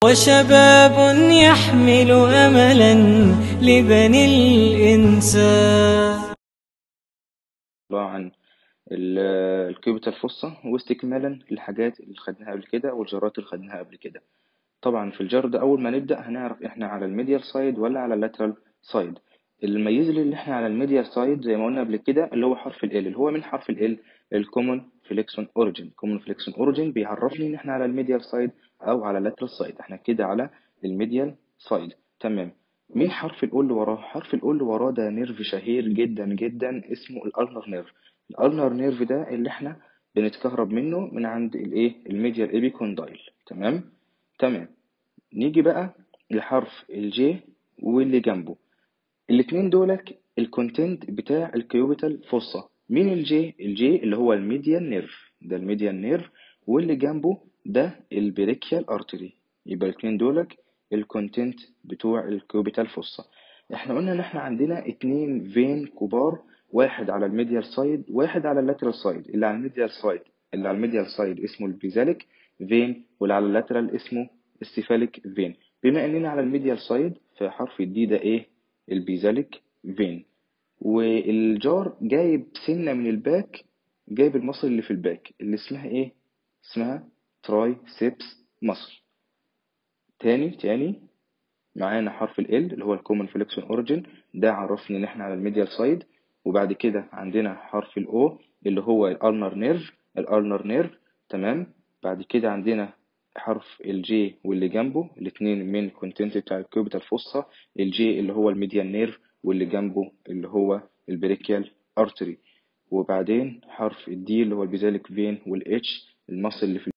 وشباب يحمل أملا لبني الإنسان عبارة عن ال- الكيوبيتا الفصة واستكمالا للحاجات اللي خدناها قبل كده والجرات اللي خدناها قبل كده طبعا في الجر ده أول ما نبدأ هنعرف إحنا على الميديال سايد ولا على اللاترال سايد المميز لي اللي إحنا على الميديال سايد زي ما قلنا قبل كده اللي هو حرف ال اللي هو من حرف ال الكومون فليكسون اوريجين الكومون فليكسون اوريجين بيعرفني إن إحنا على الميديال سايد أو على اللاترال سايد إحنا كده على الميديال سايد تمام مين حرف الأو اللي وراه حرف الأو اللي وراه ده نيرف شهير جدا جدا اسمه الألنر نيرف الألنر نيرف ده اللي احنا بنتكهرب منه من عند الايه الميديال ايبيكوندايل تمام تمام نيجي بقى لحرف الجي واللي جنبه الاتنين دولك الكونتنت بتاع الكيوبيتال فوسا مين الجي الجي اللي هو الميديال نيرف ده الميديال نيرف واللي جنبه ده البريكيال ارتري يبقى الاتنين دولك الكونتنت بتوع الكيوبيتال فوسا احنا قلنا ان احنا عندنا اتنين فين كبار واحد على الميديال سايد واحد على اللاترال سايد اللي على الميديال سايد اللي على الميديال سايد اسمه البيزاليك فين واللي على اللاترال اسمه السيفاليك فين بما اننا على الميديال سايد فحرف الدي ده ايه البيزاليك فين والجار جايب سنة من الباك جايب المصل اللي في الباك اللي اسمها ايه اسمها تراي سيبس مصل تاني تاني معانا حرف ال L اللي هو الكومن فليكسون اوريجين ده عرفني ان احنا على الميديال سايد وبعد كده عندنا حرف ال O اللي هو الالنر نيرف الالنر نيرف تمام بعد كده عندنا حرف ال J واللي جنبه الاتنين من كونتنت بتاع الكيوبيتال فوسا ال J اللي هو الميديال نيرف واللي جنبه اللي هو البريكيال ارتري وبعدين حرف الدي اللي هو البيزاليك فين والاتش المصل اللي في